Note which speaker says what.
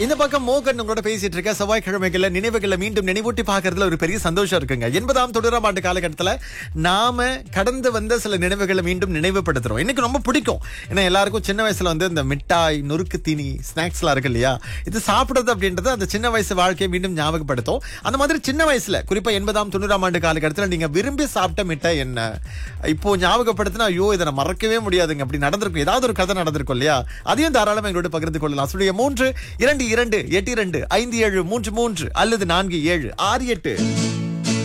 Speaker 1: இந்த பக்கம் மோகன் உங்களோட பேசிட்டு இருக்க செவ்வாய்க்கிழமைகள்ல நினைவுகளை மீண்டும் நினைவூட்டி பார்க்கறதுல ஒரு பெரிய சந்தோஷம் இருக்குங்க எண்பதாம் தொடராம் ஆண்டு காலகட்டத்துல நாம கடந்து வந்த சில நினைவுகளை மீண்டும் நினைவுபடுத்துறோம் எனக்கு ரொம்ப பிடிக்கும் ஏன்னா எல்லாருக்கும் சின்ன வயசுல வந்து இந்த மிட்டாய் நொறுக்கு தீனி ஸ்நாக்ஸ்லாம் இருக்கு இல்லையா இது சாப்பிடுறது அப்படின்றது அந்த சின்ன வயசு வாழ்க்கையை மீண்டும் ஞாபகப்படுத்தும் அந்த மாதிரி சின்ன வயசுல குறிப்பா எண்பதாம் தொண்ணூறாம் ஆண்டு காலகட்டத்துல நீங்க விரும்பி சாப்பிட்ட மிட்டாய் என்ன இப்போ ஞாபகப்படுத்தினா ஐயோ இதை நான் மறக்கவே முடியாதுங்க அப்படி நடந்திருக்கும் ஏதாவது ஒரு கதை நடந்திருக்கும் இல்லையா அதையும் தாராளமா எங்களோட பகிர்ந்து கொள்ளலாம் சொல்லுங்க மூன்று இரண்டு இரண்டு எட்டு இரண்டு ஐந்து ஏழு மூன்று மூன்று அல்லது நான்கு ஏழு ஆறு எட்டு